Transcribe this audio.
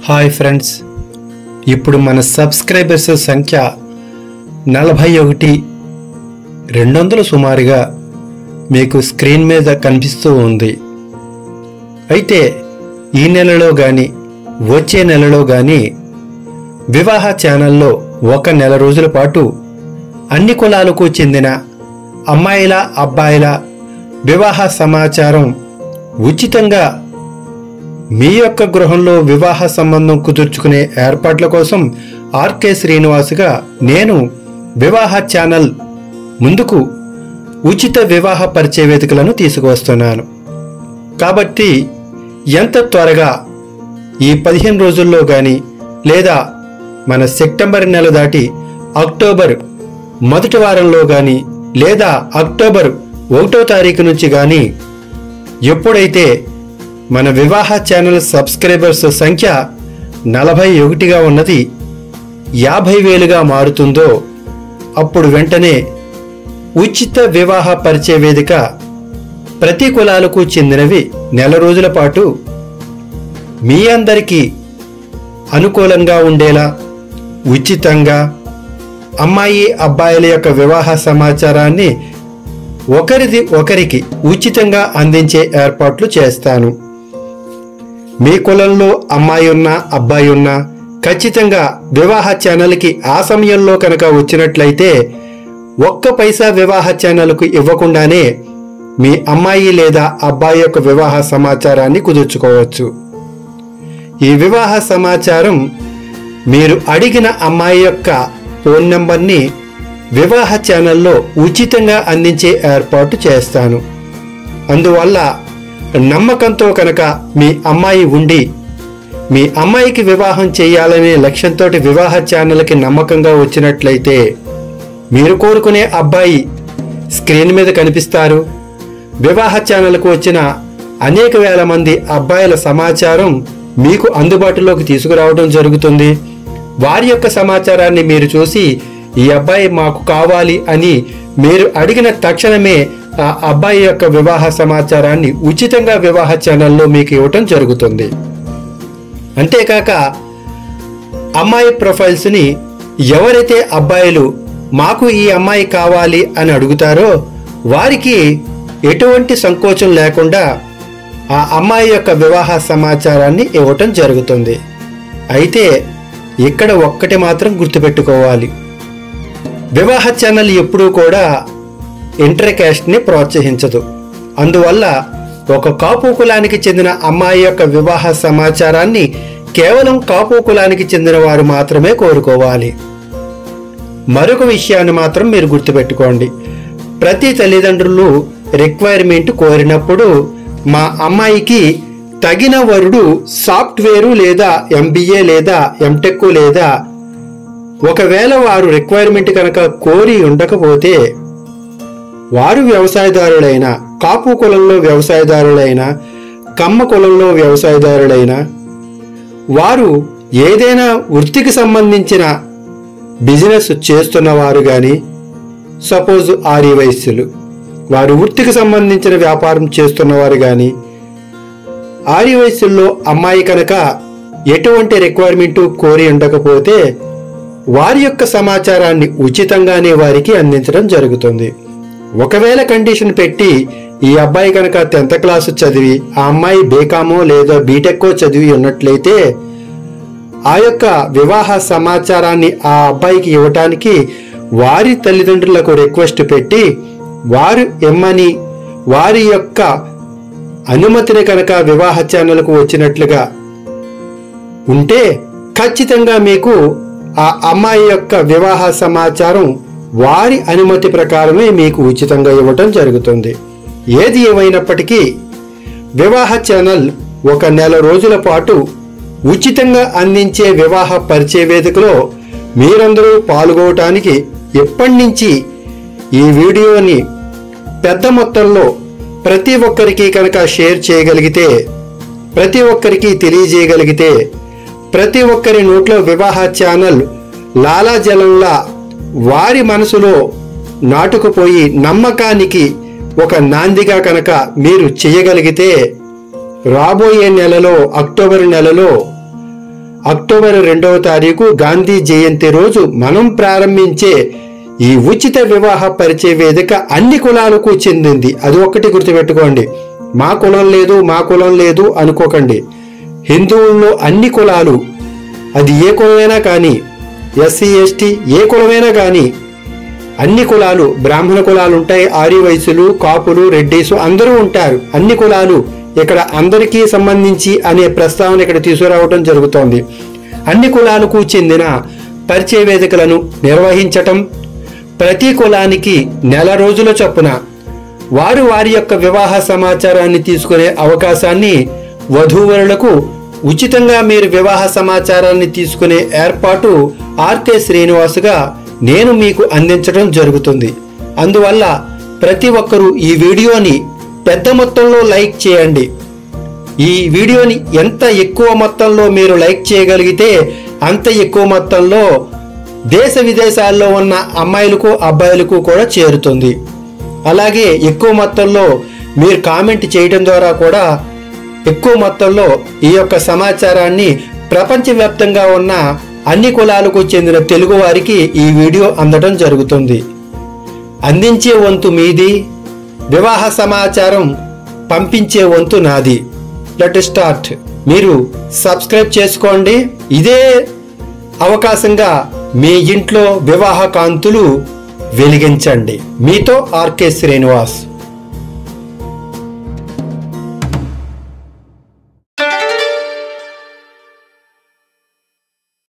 hi friends ఇప్పుడు మన subscribers సంఖ్య నలభై ఒకటి రెండు వందలు సుమారుగా మీకు స్క్రీన్ మీద కనిపిస్తూ ఉంది అయితే ఈ నెలలో కానీ వచ్చే నెలలో కానీ వివాహ ఛానల్లో ఒక నెల రోజుల పాటు అన్ని కులాలకు చెందిన అమ్మాయిల అబ్బాయిల వివాహ సమాచారం ఉచితంగా మీ యొక్క గృహంలో వివాహ సంబంధం కుదుర్చుకునే ఏర్పాట్ల కోసం ఆర్కే శ్రీనివాసుగా నేను వివాహ ఛానల్ ముందుకు ఉచిత వివాహ పరిచయ వేదికలను తీసుకువస్తున్నాను కాబట్టి ఎంత త్వరగా ఈ పదిహేను రోజుల్లో కానీ లేదా మన సెప్టెంబర్ నెల దాటి అక్టోబర్ మొదటి వారంలో కానీ లేదా అక్టోబర్ ఒకటో తారీఖు నుంచి కానీ ఎప్పుడైతే మన వివాహ ఛానల్ సబ్స్క్రైబర్స్ సంఖ్య నలభై ఒకటిగా ఉన్నది యాభై వేలుగా మారుతుందో అప్పుడు వెంటనే ఉచిత వివాహ పరిచయ వేదిక ప్రతి కులాలకు చెందినవి నెల రోజుల పాటు మీ అందరికీ అనుకూలంగా ఉండేలా ఉచితంగా అమ్మాయి అబ్బాయిల యొక్క వివాహ సమాచారాన్ని ఒకరిది ఒకరికి ఉచితంగా అందించే ఏర్పాట్లు చేస్తాను మీ కులంలో అమ్మాయి ఉన్నా అబ్బాయి ఉన్నా ఖచ్చితంగా వివాహ ఛానల్కి ఆ సమయంలో కనుక వచ్చినట్లయితే ఒక్క పైసా వివాహ ఛానల్కు ఇవ్వకుండానే మీ అమ్మాయి లేదా అబ్బాయి యొక్క వివాహ సమాచారాన్ని కుదుర్చుకోవచ్చు ఈ వివాహ సమాచారం మీరు అడిగిన అమ్మాయి యొక్క ఫోన్ నంబర్ని వివాహ ఛానల్లో ఉచితంగా అందించే ఏర్పాటు చేస్తాను అందువల్ల నమ్మకంతో కనుక మీ అమ్మాయి ఉండి మీ అమ్మాయికి వివాహం చేయాలనే లక్ష్యంతో వివాహ ఛానల్కి నమ్మకంగా వచ్చినట్లయితే మీరు కోరుకునే అబ్బాయి స్క్రీన్ మీద కనిపిస్తారు వివాహ ఛానల్కు వచ్చిన అనేక వేల మంది అబ్బాయిల సమాచారం మీకు అందుబాటులోకి తీసుకురావడం జరుగుతుంది వారి యొక్క సమాచారాన్ని మీరు చూసి ఈ అబ్బాయి మాకు కావాలి అని మీరు అడిగిన తక్షణమే ఆ అబ్బాయి యొక్క వివాహ సమాచారాన్ని ఉచితంగా వివాహ ఛానల్లో మీకు ఇవ్వటం జరుగుతుంది అంతేకాక అమ్మాయి ప్రొఫైల్స్ని ఎవరైతే అబ్బాయిలు మాకు ఈ అమ్మాయి కావాలి అని అడుగుతారో వారికి ఎటువంటి సంకోచం లేకుండా ఆ అమ్మాయి యొక్క వివాహ సమాచారాన్ని ఇవ్వటం జరుగుతుంది అయితే ఇక్కడ ఒక్కటి మాత్రం గుర్తుపెట్టుకోవాలి వివాహ ఛానల్ ఎప్పుడూ కూడా ఇంటర్ క్యాస్ట్ని ప్రోత్సహించదు అందువల్ల ఒక కాపు కులానికి చెందిన అమ్మాయి యొక్క వివాహ సమాచారాన్ని కేవలం కాపు కులానికి చెందిన వారు మాత్రమే కోరుకోవాలి మరొక విషయాన్ని మాత్రం మీరు గుర్తుపెట్టుకోండి ప్రతి తల్లిదండ్రులు రిక్వైర్మెంట్ కోరినప్పుడు మా అమ్మాయికి తగిన వరుడు సాఫ్ట్వేరు లేదా ఎంబీఏ లేదా ఎంటెక్ లేదా ఒకవేళ వారు రిక్వైర్మెంట్ కనుక కోరి ఉండకపోతే వారు వ్యవసాయదారులైన కాపు కులంలో వ్యవసాయదారులైన కమ్మ కులంలో వ్యవసాయదారులైన వారు ఏదైనా వృత్తికి సంబంధించిన బిజినెస్ చేస్తున్న వారు కానీ సపోజ్ ఆరి వయస్సులు వారు వృత్తికి సంబంధించిన వ్యాపారం చేస్తున్నవారు కానీ ఆరి వయస్సుల్లో అమ్మాయి కనుక ఎటువంటి రిక్వైర్మెంట్ కోరి ఉండకపోతే వారి యొక్క సమాచారాన్ని ఉచితంగానే వారికి అందించడం జరుగుతుంది ఒకవేళ కండిషన్ పెట్టి ఈ అబ్బాయి కనుక టెన్త్ క్లాస్ చదివి ఆ అమ్మాయి బీకామో లేదా బీటెక్కో చదివి ఉన్నట్లయితే ఆ యొక్క వివాహ సమాచారాన్ని ఆ అబ్బాయికి ఇవ్వటానికి వారి తల్లిదండ్రులకు రిక్వెస్ట్ పెట్టి వారు ఇమ్మని వారి యొక్క అనుమతిని కనుక వివాహ ఛానల్కు వచ్చినట్లుగా ఉంటే ఖచ్చితంగా మీకు ఆ అమ్మాయి యొక్క వివాహ సమాచారం వారి అనుమతి ప్రకారమే మీకు ఉచితంగా ఇవ్వటం జరుగుతుంది ఏది ఏమైనప్పటికీ వివాహ ఛానల్ ఒక నెల రోజుల పాటు ఉచితంగా అందించే వివాహ పరిచయ వేదికలో మీరందరూ పాల్గొనటానికి ఎప్పటి నుంచి ఈ వీడియోని పెద్ద మొత్తంలో ప్రతి ఒక్కరికి కనుక షేర్ చేయగలిగితే ప్రతి ఒక్కరికి తెలియజేయగలిగితే ప్రతి ఒక్కరి నోట్లో వివాహ ఛానల్ లాలాజలంలా వారి మనసులో నాటుకుపోయి నమ్మకానికి ఒక నాందిగా కనుక మీరు చేయగలిగితే రాబోయే నెలలో అక్టోబర్ నెలలో అక్టోబర్ రెండవ తారీఖు గాంధీ జయంతి రోజు మనం ప్రారంభించే ఈ ఉచిత వివాహ పరిచయ వేదిక అన్ని కులాలకు చెందింది అది ఒక్కటి గుర్తుపెట్టుకోండి మా కులం లేదు మా కులం లేదు అనుకోకండి హిందువుల్లో అన్ని కులాలు అది ఏ కులమైనా కానీ ఎస్సీ ఎస్టీ ఏ కులమైనా కానీ అన్ని కులాలు బ్రాహ్మణ కులాలు ఉంటాయి ఆర్య వయసులు కాపులు రెడ్డీసు అందరూ ఉంటారు అన్ని కులాలు ఇక్కడ అందరికీ సంబంధించి అనే ప్రస్తావన ఇక్కడ తీసుకురావడం జరుగుతోంది అన్ని కులాలకు చెందిన పరిచయ వేదికలను నిర్వహించటం ప్రతి కులానికి నెల రోజుల చొప్పున వారు వారి యొక్క వివాహ సమాచారాన్ని తీసుకునే అవకాశాన్ని వధూవరులకు ఉచితంగా మీరు వివాహ సమాచారాన్ని తీసుకునే ఏర్పాటు ఆర్కే శ్రీనివాసుగా నేను మీకు అందించడం జరుగుతుంది అందువల్ల ప్రతి ఒక్కరూ ఈ వీడియోని పెద్ద మొత్తంలో లైక్ చేయండి ఈ వీడియోని ఎంత ఎక్కువ మొత్తంలో మీరు లైక్ చేయగలిగితే అంత ఎక్కువ మొత్తంలో దేశ విదేశాల్లో ఉన్న అమ్మాయిలకు అబ్బాయిలకు కూడా చేరుతుంది అలాగే ఎక్కువ మొత్తంలో మీరు కామెంట్ చేయడం ద్వారా కూడా ఎక్కువ మొత్తంలో ఈ యొక్క సమాచారాన్ని ప్రపంచవ్యాప్తంగా ఉన్న అన్ని కులాలకు చెందిన తెలుగు వారికి ఈ వీడియో అందడం జరుగుతుంది అందించే వంతు మీది వివాహ సమాచారం పంపించే వంతు నాది లెట్ స్టార్ట్ మీరు సబ్స్క్రైబ్ చేసుకోండి ఇదే అవకాశంగా మీ ఇంట్లో వివాహ కాంతులు వెలిగించండి మీతో ఆర్కే శ్రీనివాస్